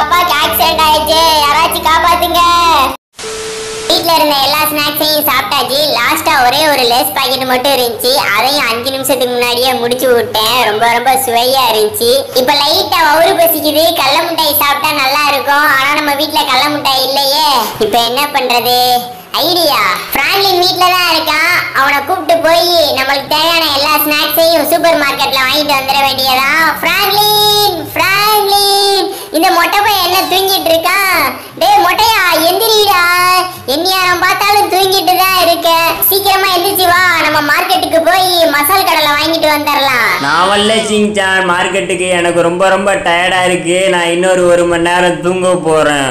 அப்பாக்கு ஆக்சிடென்ட் ஆயிடுச்சு யாராச்சும் காப்பாத்துங்க வீட்ல இருந்த எல்லா ஸ்நாக்ஸையும் சாப்பிட்டாச்சு லாஸ்டா ஒரே ஒரு லேஸ் பாக்கெட் மட்டும் இருந்துச்சு அதையும் அஞ்சு நிமிஷத்துக்கு முன்னாடியே முடிச்சு விட்டேன் ரொம்ப ரொம்ப சுவையா இருந்துச்சு இப்ப லைட்டா வவுறு பசிக்குது கடல மிட்டாய் சாப்பிட்டா நல்லா இருக்கும் ஆனா நம்ம வீட்ல கடல மிட்டாய் இல்லையே இப்ப என்ன பண்றது ஐடியா பிராங்க்லின் வீட்ல தான் இருக்கான் அவனை கூப்பிட்டு போய் நம்மளுக்கு தேவையான எல்லா ஸ்நாக்ஸையும் சூப்பர் மார்க்கெட்ல வாங்கிட்டு வந்துட வேண்டியதான் பிராங்க்லின் பிராங்க்லின் இந்த மொட்டை பையன் என்ன தூங்கிட்டு இருக்கான் டேய் மொட்டையா எந்திரிடா எந்நேரம் பார்த்தாலும் தூங்கிட்டு தான் இருக்க சீக்கிரமா எந்திரிச்சு வா நம்ம மார்க்கெட்டுக்கு போய் மசால் கடலை வாங்கிட்டு வந்துடலாம் நான் வரல சிங்சான் மார்க்கெட்டுக்கு எனக்கு ரொம்ப ரொம்ப டயர்டா இருக்கு நான் இன்னொரு ஒரு மணி நேரம் தூங்க போறேன்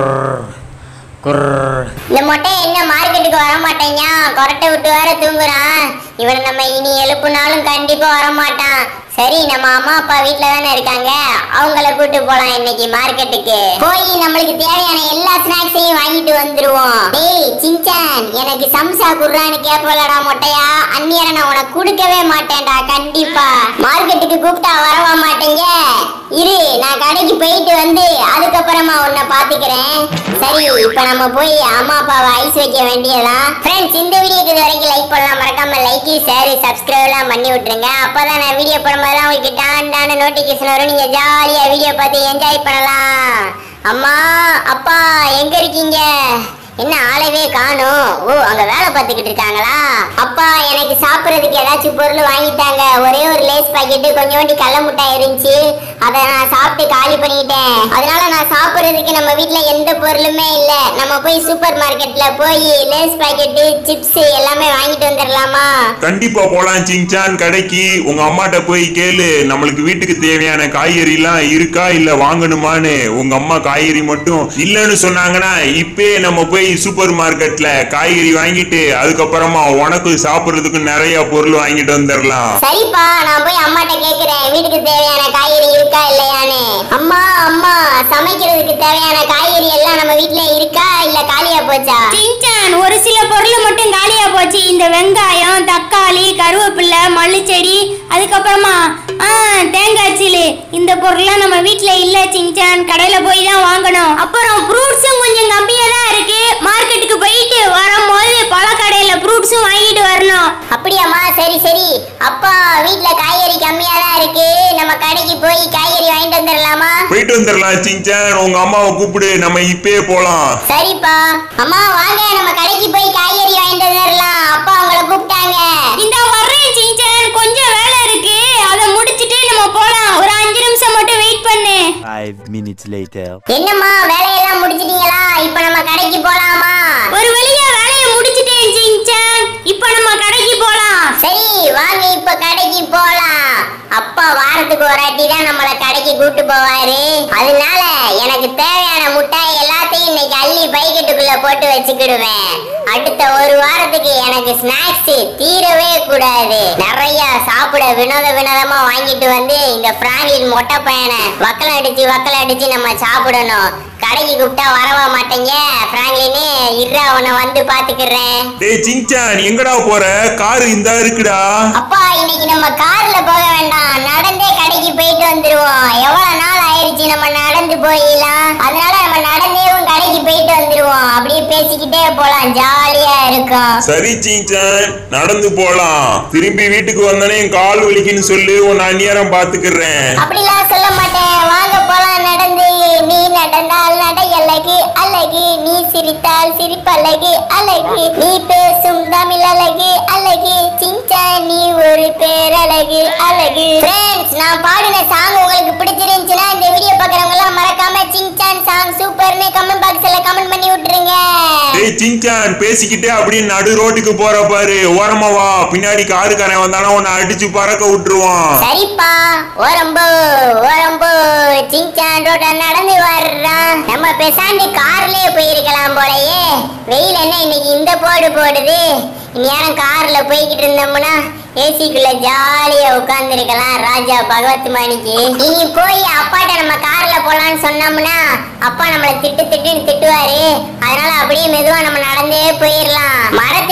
குர்ர். இந்த மொட்டை என்ன மார்க்கெட்டுக்கு வர மாட்டேங்க கொரட்டை விட்டு வேற தூங்குறான் இவனை நம்ம இனி எழுப்புனாலும் கண்டிப்பா வர மாட்டான் சரி நம்ம அம்மா அப்பா வீட்ல தானே இருக்காங்க அவங்கள கூட்டு போலாம் இன்னைக்கு மார்க்கெட்டுக்கு போய் நம்மளுக்கு தேவையான எல்லா ஸ்நாக்ஸையும் வாங்கிட்டு வந்துருவோம் டேய் சின்சான் எனக்கு சம்சா குர்ரான்னு கேப்பலடா மொட்டையா அந்நியரை நான் உனக்கு கொடுக்கவே மாட்டேன்டா கண்டிப்பா மார்க்கெட்டுக்கு கூப்பிட்டா வரவா மாட்டேங்க இரு நான் கடைக்கு போயிட்டு வந்து அதுக்கப்புறமா உன்னை பாத்துக்கிறேன் சரி இப்ப நம்ம போய் அம்மா அப்பாவை ஐஸ் வைக்க வேண்டியதான் ஃப்ரெண்ட்ஸ் இந்த வீடியோக்கு இது வரைக்கும் லைக் பண்ணலாம் மறக்காம லைக் ஷேர் சப்ஸ்கிரைப் எல்லாம் பண்ணி விட்டுருங்க அப்பதான் நான் வீடியோ போடும்போதெல்லாம் உங்களுக்கு டான் டான நோட்டிபிகேஷன் வரும் நீங்க ஜாலியா வீடியோ பார்த்து என்ஜாய் பண்ணலாம் அம்மா அப்பா எங்க இருக்கீங்க என்ன ஆளவே காணும் ஓ அங்க வேலை பார்த்துக்கிட்டு இருக்காங்களா அப்பா எனக்கு சாப்பிட்றதுக்கு ஏதாச்சும் பொருள் வாங்கிட்டாங்க ஒரே ஒரு லேஸ் பாக்கெட்டு கொஞ்சோண்டி கடல முட்டாய் இருந்துச்சு அதை நான் சாப்பிட்டு காலி பண்ணிட்டேன் அதனால நான் சாப்பிட்றதுக்கு நம்ம வீட்ல எந்த பொருளுமே இல்ல நம்ம போய் சூப்பர் மார்க்கெட்ல போய் லேஸ் பாக்கெட்டு சிப்ஸ் எல்லாமே வாங்கிட்டு வந்துடலாமா கண்டிப்பா போலாம் சிங்சான் கடைக்கு உங்க அம்மாட்ட போய் கேளு நம்மளுக்கு வீட்டுக்கு தேவையான காய்கறி எல்லாம் இருக்கா இல்ல வாங்கணுமான்னு உங்க அம்மா காய்கறி மட்டும் இல்லைன்னு சொன்னாங்கன்னா இப்பே நம்ம போய் சூப்பர் மார்க்கெட்ல காய்கறி வாங்கிட்டு அதுக்கப்புறமா உனக்கு சாப்பிடுறதுக்கு நிறைய பொருள் வாங்கிட்டு வந்துடலாம் சரிப்பா நான் போய் அம்மாட்ட கேக்குறேன் வீட்டுக்கு தேவையான காய்கறி இருக்கா இல்லையான்னு அம்மா அம்மா சமைக்கிறதுக்கு தேவையான காய்கறி எல்லாம் நம்ம வீட்ல இருக்கா இல்ல காலியா போச்சா சின்சான் ஒரு சில பொருள் மட்டும் காலியா போச்சு இந்த வெங்காயம் தக்காளி கருவேப்பிலை மல்லிச்செடி அதுக்கப்புறமா ஆ தேங்காய் சில்லு இந்த பொருள்லாம் நம்ம வீட்ல இல்ல சின்சான் கடையில போய் தான் வாங்கணும் அப்புறம் ஃப்ரூட்ஸும் கொஞ்சம் கம்மியா தான் இருக்கு மார்க்கெட்டுக்கு போயிட்டு வரும்போது பழக்கடையில ஃப்ரூட்ஸும் வாங்கிட்டு வரணும் அப்படியாம்மா சரி சரி அப்பா வீட்ல காய்கறி கம்மியா தான் இருக்கு நம்ம கடைக்கு போய் காய்கறி வாங்கிட்டு வந்துடலாமா போயிட்டு வந்துடலாம் சிங்சான் உங்க அம்மாவை கூப்பிடு நம்ம இப்பே போலாம் சரிப்பா அம்மா வாங்க நம்ம கடைக்கு போய் காய்கறி வாங்கிட்டு வந்துடலாம் அப்பா உங்களை கூப்பிட்டாங்க இந்த வர்றேன் சின்சான் கொஞ்சம் வேலை இருக்கு அதை முடிச்சிட்டு நம்ம போலாம் ஒரு அஞ்சு நிமிஷம் மட்டும் வெயிட் பண்ணு Five minutes later. என்னம்மா வேலையெல்லாம் முடிச்சிட்டீங்களா இப்ப நம்ம கடைக்கு போலாமா ஒரு வழியா வேலையை முடிச்சிட்டேன் சின்சான் இப்போ நம்ம கடைக்கு போலாம் சரி வாங்க இப்ப கடைக்கு போலாம் அப்பா வாரத்துக்கு ஒரு வாட்டி தான் நம்மள கடைக்கு கூட்டு போவாரு அதனால எனக்கு தேவையான முட்டாய் எல்லாத்தையும் இன்னைக்கு அள்ளி பைக்கெட்டுக்குள்ள போட்டு வச்சுக்கிடுவேன் அடுத்த ஒரு வாரத்துக்கு எனக்கு ஸ்நாக்ஸ் தீரவே கூடாது நிறைய சாப்பிட வினோத வினோதமா வாங்கிட்டு வந்து இந்த பிராங்கின் மொட்டை பையனை வக்கல் அடிச்சு வக்கல் அடிச்சு நம்ம சாப்பிடணும் கடைக்கு கூப்பிட்டா வரவா மாட்டேங்க பிராங்க்லின்னு இர்ரா உன்னை வந்து பாத்துக்கிறேன் டேய் சிங்சான் எங்கடா போற காரு இந்தா இருக்குடா அப்பா இன்னைக்கு நம்ம கார்ல போக வேண்டாம் நடந்தே கடைக்கு போயிட்டு வந்துருவோம் எவ்வளவு நாள் ஆயிருச்சு நம்ம நடந்து போயிடலாம் அதனால நம்ம நடந்தேவும் கடைக்கு போயிட்டு வந்துருவோம் அப்படியே பேசிக்கிட்டே போலாம் ஜாலியா இருக்கும் சரி சிங்சான் நடந்து போலாம் திரும்பி வீட்டுக்கு வந்தோடனே என் கால் வலிக்குன்னு சொல்லி உன் அந்நியாரம் பாத்துக்கிறேன் அப்படிலாம் சொல்ல மாட்டேன் வாங்க போலாம் நடந்து நீ நடந்தால் நடை அழகு அழகு நீ சிரித்தால் சிரிப்பழகு அழகு நீ பேசும் தமிழ் அழகு அழகு சிஞ்சா நீ ஒரு பேரழகு அழகு ஃப்ரெண்ட்ஸ் நான் பாடின சாங் உங்களுக்கு பிடிச்சிருந்துச்சுன்னா இந்த வீடியோ பார்க்குறவங்க எல்லாம் மறக்காம சின்சான் சாங் சூப்பர்னு கமெண்ட் பாக்ஸ்ல கமெண்ட் பண்ணி விட்டுருங்க டேய் சிங்சான் பேசிக்கிட்டே அப்படியே நடு ரோட்டுக்கு போற பாரு ஓரமா வா பின்னாடி காருக்காரன் வந்தானா உன்னை அடிச்சு பறக்க விட்டுருவான் சரிப்பா ஓரம்போ ஓரம்போ சிங்சான் ரோட்ட நடந்து வர்றான் நம்ம பேசாண்டு கார்லயே போயிருக்கலாம் போலயே வெயில் என்ன இன்னைக்கு இந்த போடு போடுது இந்நேரம் கார்ல போய்கிட்டு இருந்தோம்னா ஏசிக்குள்ள ஜாலியா உட்கார்ந்துருக்கலாம் ராஜா பகவத் மணிக்கு இனி போய் அப்பாட்ட நம்ம கார்ல போலான்னு சொன்னோம்னா அப்பா நம்மள திட்டு திட்டுன்னு திட்டுவாரு அதனால அப்படியே மெதுவா நம்ம நடந்தே போயிடலாம் மரத்து நிழல்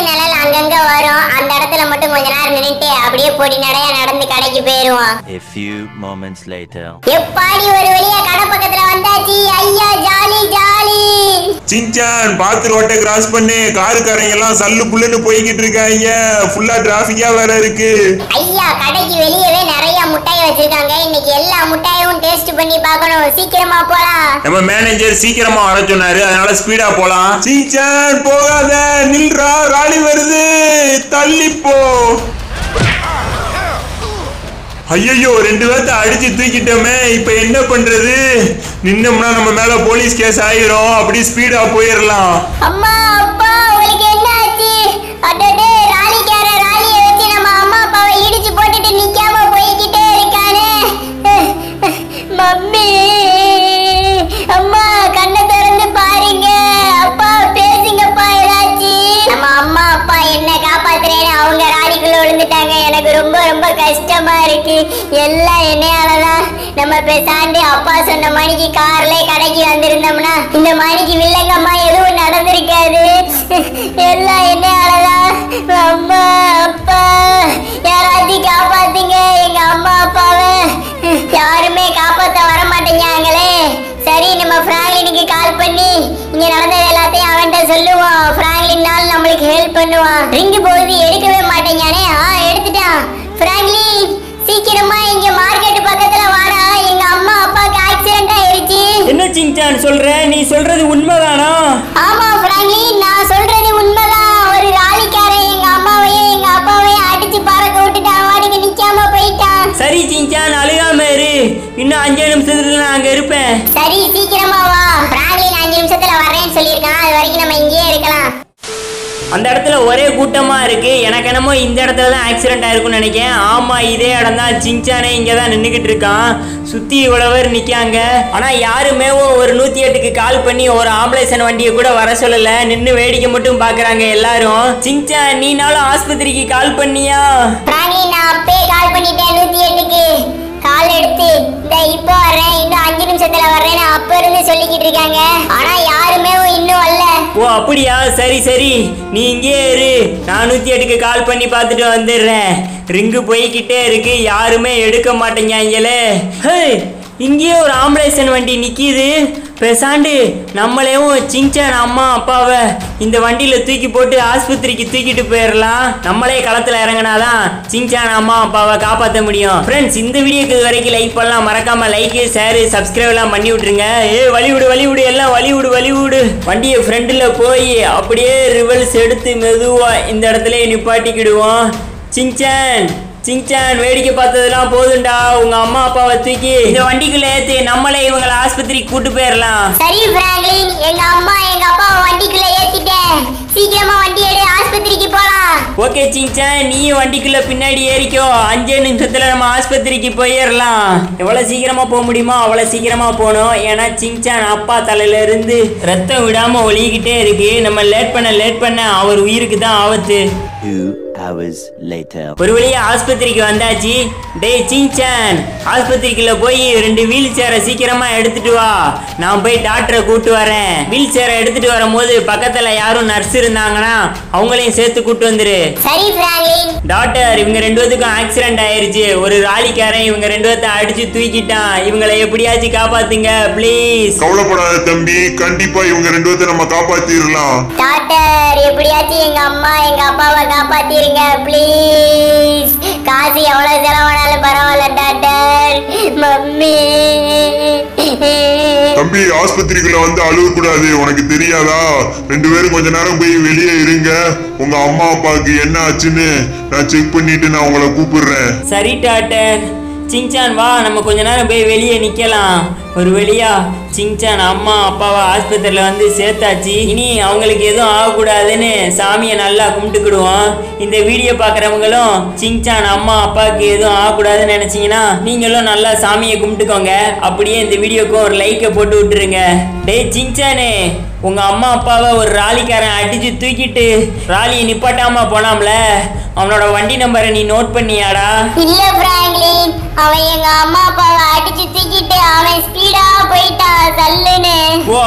அங்கங்க வரும் அந்த இடத்துல மட்டும் கொஞ்ச நேரம் நின்னுட்டு அப்படியே பொடி நடையா நடந்து கடைக்கு போயிருவோம் A few moments later. எப்பாடி ஒரு வழியா கடை பக்கத்துல வந்தாச்சு ஐயா ஜாலி ஜாலி சிங்சான் பார்த்து ரோட்டை கிராஸ் பண்ணு காருக்காரங்க எல்லாம் சல்லு புல்லுன்னு போய்கிட்டு இருக்காங்க ஃபுல்லா டிராபிக்கா வேற இருக்கு ஐயா கடைக்கு வெளியவே நிறைய முட்டாய் வச்சிருக்காங்க இன்னைக்கு எல்லா முட்டாயும் டேஸ்ட் பண்ணி பார்க்கணும் சீக்கிரமா போலாம் நம்ம மேனேஜர் சீக்கிரமா வர சொன்னாரு அதனால ஸ்பீடா போலாம் சிங்சான் போகாத நில்றா ராலி வருது தள்ளி போ ஐயோ ரெண்டு பேர்த்த அடிச்சு தூக்கிட்டோமே இப்ப என்ன பண்றது நின்னோம்னா நம்ம மேல போலீஸ் கேஸ் ஆயிரும் அப்படி ஸ்பீடா போயிடலாம் அம்மா அப்பா உங்களுக்கு என்ன ஆச்சு அடடே ராலிக்கார ராலியை வச்சு நம்ம அம்மா அப்பாவை இடிச்சு போட்டுட்டு நிக்காம போய்கிட்டே இருக்கானே மம்மி அம்மா கண்ணை திறந்து பாருங்க அப்பா பேசுங்கப்பா ஏதாச்சும் நம்ம அம்மா அப்பா என்ன காப்பாத்துறேன்னு அவங்க ராலிக்குள்ள விழுந்துட்டாங்க எனக்கு ரொம்ப ரொம்ப கஷ்டமா இருக்கு எல்லாம் என்னையாலதான் நம்ம பேசாண்டு அப்பா சொன்ன மணிக்கு கார்ல கடைக்கு வந்திருந்தோம்னா இந்த மணிக்கு வில்லங்கம்மா எதுவும் நடந்திருக்காது எல்லாம் என்னையாலதான் அம்மா அப்பா யாராச்சும் காப்பாத்துங்க எங்க அம்மா அப்பாவை யாருமே காப்பாத்த வர மாட்டேங்காங்களே சரி நம்ம பிராங்க்லினுக்கு கால் பண்ணி இங்க நடந்தது எல்லாத்தையும் அவன்கிட்ட சொல்லுவோம் பிராங்க்லினால் நம்மளுக்கு ஹெல்ப் பண்ணுவான் ரிங்கு போகுது எடுக்கவே மாட்டேங்கானே ஆ எடுத்துட்டான் பிராங்க்லின் சீக்கிரமா இங்க மார்க்கெட் பக்கத்துல வாடா எங்க அம்மா அப்பாக்கு ஆக்சிடென்ட் ஆயிருச்சு என்ன சிங்சான் சொல்ற நீ சொல்றது உண்மைதானா ஆமா பிராங்க்லின் நான் சொல்றது உண்மைதான் ஒரு ராலிக்காரன் எங்க அம்மாவையும் எங்க அப்பாவையும் அடிச்சு பறக்க விட்டுட்டான் வாடிக்கு நிக்காம போயிட்டான் சரி சிங்சான் அழுகாம இரு இன்னும் அஞ்சு நிமிஷத்துல நான் அங்க இருப்பேன் சரி சீக்கிரமா வா பிராங்க்லின் அஞ்சு நிமிஷத்துல வரேன்னு சொல்லியிருக்கான் அது வரைக்கும் நம்ம இங்கேயே இருக்கலாம் அந்த இடத்துல ஒரே கூட்டமா இருக்கு எனக்கு என்னமோ இந்த இடத்துல தான் ஆக்சிடென்ட் ஆயிருக்கும்னு நினைக்கிறேன் ஆமா இதே இடம் தான் சிங்சானே இங்க தான் நின்றுக்கிட்டு இருக்கான் சுத்தி இவ்வளவு பேர் நிக்காங்க ஆனா யாருமே ஒரு நூத்தி எட்டுக்கு கால் பண்ணி ஒரு ஆம்புலேஷன் வண்டியை கூட வர சொல்லல நின்னு வேடிக்கை மட்டும் பாக்குறாங்க எல்லாரும் சிங்சான் நீனாலும் ஆஸ்பத்திரிக்கு கால் பண்ணியா பிராங்க்லின் நான் அப்பயே கால் பண்ணிட்டேன் நூத்தி எட்டுக்கு கால் எடுத்து இந்த இப்போ வர்றேன் இன்னும் அஞ்சு நிமிஷத்துல வர்றேன்னு அப்ப இருந்து சொல்லிக்கிட்டு இருக்காங்க ஆனா யாருமே இன்னும் வரல ஓ அப்படியா சரி சரி நீ இங்கே இரு நான் நூத்தி எட்டுக்கு கால் பண்ணி பார்த்துட்டு வந்துடுறேன் ரிங்கு போய்கிட்டே இருக்கு யாருமே எடுக்க மாட்டேங்காங்களே ஹே இங்கேயே ஒரு ஆம்புலேஷன் வண்டி நிக்கிது பேசாண்டு நம்மளையும் சிங்சான் அம்மா அப்பாவை இந்த வண்டியில தூக்கி போட்டு ஆஸ்பத்திரிக்கு தூக்கிட்டு போயிடலாம் நம்மளே களத்துல இறங்கினாதான் சிங்சான் அம்மா அப்பாவை காப்பாற்ற முடியும் ஃப்ரெண்ட்ஸ் இந்த வீடியோக்கு இது வரைக்கும் லைக் பண்ணலாம் மறக்காம லைக் ஷேர் சப்ஸ்கிரைப் எல்லாம் பண்ணி விட்டுருங்க ஏ வழி விடு வழி விடு எல்லாம் வழி விடு வழி விடு வண்டியை ஃப்ரண்ட்ல போய் அப்படியே ரிவல்ஸ் எடுத்து மெதுவா இந்த இடத்துல நிப்பாட்டிக்கிடுவோம் சிங்சான் சிங்சான் வேடிக்கை பார்த்ததெல்லாம் போதும்டா உங்க அம்மா அப்பாவை தூக்கி இந்த வண்டிக்குள்ள ஏத்து நம்மளே இவங்களை ஆஸ்பத்திரிக்கு கூட்டு போயிடலாம் சரி பிராங்க்லின் எங்க அம்மா எங்க அப்பா வண்டிக்குள்ள ஏத்திட்டேன் சீக்கிரமா வண்டி எடு ஆஸ்பத்திரிக்கு போலாம் ஓகே சிங்சான் நீயும் வண்டிக்குள்ள பின்னாடி ஏறிக்கோ அஞ்சே நிமிஷத்துல நம்ம ஆஸ்பத்திரிக்கு போயிடலாம் எவ்வளவு சீக்கிரமா போக முடியுமோ அவ்வளவு சீக்கிரமா போகணும் ஏன்னா சிங்சான் அப்பா தலையில இருந்து ரத்தம் விடாம ஒழிக்கிட்டே இருக்கு நம்ம லேட் பண்ண லேட் பண்ண அவர் உயிருக்கு தான் ஆபத்து Two hours later. ஒரு வழியா ஆஸ்பத்திரிக்கு வந்தாச்சு டேய் சிங்சான் ஆஸ்பத்திரிக்குள்ள போய் ரெண்டு வீல் சேரை சீக்கிரமா எடுத்துட்டு வா நான் போய் டாக்டரை கூட்டு வரேன் வீல் சேரை எடுத்துட்டு வரும்போது பக்கத்துல யாரும் நர்ஸ் இருந்தாங்கன்னா அவங்களையும் சேர்த்து கூட்டு வந்துரு சரி பிராங்க்லின் டாக்டர் இவங்க ரெண்டு பேத்துக்கும் ஆக்சிடென்ட் ஆயிருச்சு ஒரு ராலிக்காரன் இவங்க ரெண்டு பேர்த்த அடிச்சு தூக்கிட்டான் இவங்களை எப்படியாச்சும் காப்பாத்துங்க ப்ளீஸ் கவலைப்படாத தம்பி கண்டிப்பா இவங்க ரெண்டு பேர்த்த நம்ம காப்பாத்திடலாம் டாக்டர் எப்படியாச்சும் எங்க அம்மா எங்க அப்பாவை காப்பாத்திருங்க ப்ளீஸ் காசு எவ்வளவு செலவானாலும் பரவாயில்ல டாக்டர் மம்மி தம்பி ஆஸ்பத்திரிக்குள்ள வந்து அழுக கூடாது உனக்கு தெரியாதா ரெண்டு பேரும் கொஞ்ச நேரம் போய் வெளியே இருங்க உங்க அம்மா அப்பாவுக்கு என்ன ஆச்சுன்னு நான் செக் பண்ணிட்டு நான் உங்களை கூப்பிடுறேன் சரி டாக்டர் சிங்சான் வா நம்ம கொஞ்ச நேரம் போய் வெளியே நிக்கலாம் ஒரு வழியா சிங்சான் அம்மா அப்பாவை ஆஸ்பத்திரியில் வந்து சேர்த்தாச்சு இனி அவங்களுக்கு எதுவும் ஆகக்கூடாதுன்னு சாமியை நல்லா கும்பிட்டுக்கிடுவோம் இந்த வீடியோ பார்க்குறவங்களும் சிங்சான் அம்மா அப்பாவுக்கு எதுவும் ஆகக்கூடாதுன்னு நினச்சிங்கன்னா நீங்களும் நல்லா சாமியை கும்பிட்டுக்கோங்க அப்படியே இந்த வீடியோக்கும் ஒரு லைக்கை போட்டு விட்டுருங்க டேய் சிங்சானே உங்க அம்மா அப்பாவை ஒரு ராலிக்காரன் அடிச்சு தூக்கிட்டு ராலியை நிப்பாட்டாம போனாம்ல அவனோட வண்டி நம்பரை நீ நோட் பண்ணியாடா இல்ல பிராங்க்லின் அவன் எங்க அம்மா அப்பாவை அடிச்சு தூக்கிட்டு அவன் ஸ்பீடா போயிட்டான் சல்லுன்னு ஓ அப்படியா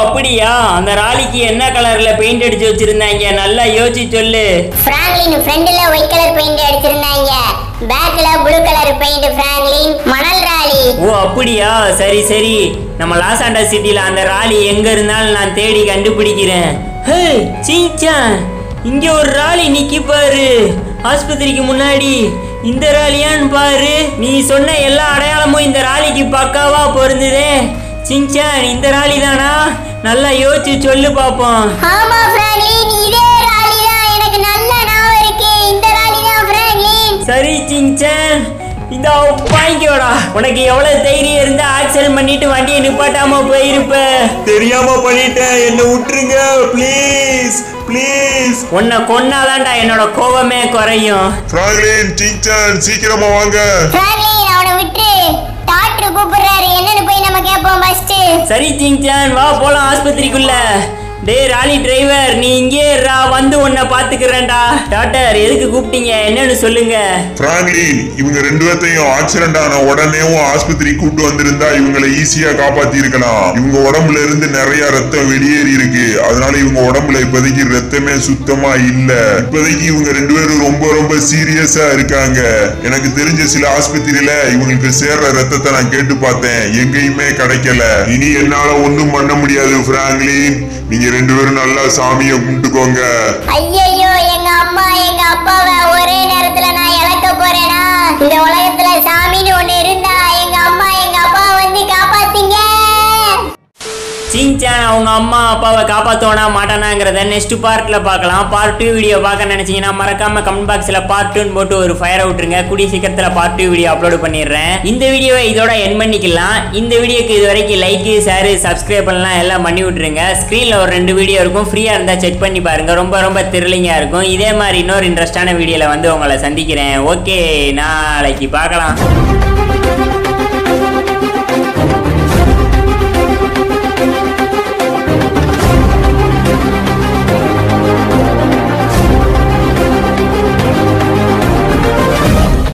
அப்படியா அந்த ராலிக்கு என்ன கலர்ல பெயிண்ட் அடிச்சு வச்சிருந்தாங்க நல்லா யோசிச்சு சொல்லு பிராங்க்லின் ஃப்ரண்ட்ல ஒயிட் கலர் பெயிண்ட் அடிச்சிருந்தாங்க பேக்ல ப்ளூ கலர் பெயிண்ட் பிராங்க்லின் மணல் ராலி ஓ அப்படியா சரி சரி நம்ம லாஸ் ஆண்டஸ் சிட்டில அந்த ராலி எங்க இருந்தாலும் நான் தேடி கண்டுபிடிக்கிறேன் ஹே சீச்சான் இங்க ஒரு ராலி நிக்கி பாரு ஆஸ்பத்திரிக்கு முன்னாடி இந்த ராலியான்னு பாரு நீ சொன்ன எல்லா அடையாளமும் இந்த ராலிக்கு பக்காவா பொருந்துதே சிங்சான் இந்த ராலி தானா நல்லா யோசிச்சு சொல்லு பாப்போம் ஆமா பிராங்க்லின் இதே ராலி தான் எனக்கு நல்ல ஞாபகம் இருக்கு இந்த ராலி தான் பிராங்க்லின் சரி சிங்சான் இந்த வாங்கிக்கோடா உனக்கு எவ்வளவு தைரியம் இருந்தா ஆக்சிடென்ட் பண்ணிட்டு வண்டியை நிப்பாட்டாம போயிருப்ப தெரியாம பண்ணிட்டேன் என்ன விட்டுருங்க ப்ளீஸ் ப்ளீஸ் உன்னை கொன்னாதான்டா என்னோட கோவமே குறையும் பிராங்க்லின் சிங்சான் சீக்கிரமா வாங்க பிராங்க்லின் அவனை விட்டு டாக்டர் கூப்பிடுறாரு என்னன்னு போய் நம்ம கேட்போம் ஃபர்ஸ்ட் சரி சிங்சான் வா போலாம் ஆஸ்பத்திரிக்குள்ள டேய் ராலி டிரைவர் நீ இங்கே இருடா வந்து உன்னை பாத்துக்கிறேன்டா டாக்டர் எதுக்கு கூப்பிட்டீங்க என்னன்னு சொல்லுங்க பிராங்க்லின் இவங்க ரெண்டு பேர்த்தையும் ஆக்சிடென்ட் ஆன உடனேவும் ஆஸ்பத்திரி கூட்டு வந்திருந்தா இவங்களை ஈஸியா காப்பாத்தி இருக்கலாம் இவங்க உடம்புல இருந்து நிறைய ரத்தம் வெளியேறி இருக்கு அதனால இவங்க உடம்புல இப்போதைக்கு ரத்தமே சுத்தமா இல்ல இப்போதைக்கு இவங்க ரெண்டு பேரும் ரொம்ப ரொம்ப சீரியஸா இருக்காங்க எனக்கு தெரிஞ்ச சில ஆஸ்பத்திரியில இவங்களுக்கு சேர்ற ரத்தத்தை நான் கேட்டு பார்த்தேன் எங்கேயுமே கிடைக்கல இனி என்னால ஒண்ணும் பண்ண முடியாது பிராங்க்லின் நீங்க ரெண்டு பேரும் நல்லா சாமியை கும்பிட்டுக்கோங்க ஐயையோ எங்க அம்மா எங்க அப்பாவை ஒரே நேரத்துல நான் இழக்க போறேனா இந்த உலகத்துல சாமின்னு ஒண்ணு இருந்தா எங்க அம்மா எங்க அப்பா வந்து காப்பாத்தீங்க சிங்சான் அவங்க அம்மா அப்பாவை காப்பாத்துவானா மாட்டானாங்கிறத நெக்ஸ்ட் பார்ட்ல பார்க்கலாம் பார்ட் டூ வீடியோ பார்க்க நினைச்சீங்கன்னா மறக்காம கமெண்ட் பாக்ஸ்ல பார்ட் டூன்னு போட்டு ஒரு ஃபயர் விட்டுருங்க கூடிய சீக்கிரத்துல பார்ட் டூ வீடியோ அப்லோட் பண்ணிடுறேன் இந்த வீடியோவை இதோட என் பண்ணிக்கலாம் இந்த வீடியோக்கு இது வரைக்கும் லைக் ஷேர் சப்ஸ்கிரைப் பண்ணலாம் எல்லாம் பண்ணி விட்டுருங்க ஸ்க்ரீன்ல ஒரு ரெண்டு வீடியோ இருக்கும் ஃப்ரீயா இருந்தா செக் பண்ணி பாருங்க ரொம்ப ரொம்ப த்ரில்லிங்கா இருக்கும் இதே மாதிரி இன்னொரு இன்ட்ரெஸ்டான வீடியோல வந்து உங்களை சந்திக்கிறேன் ஓகே நாளைக்கு பார்க்கலாம்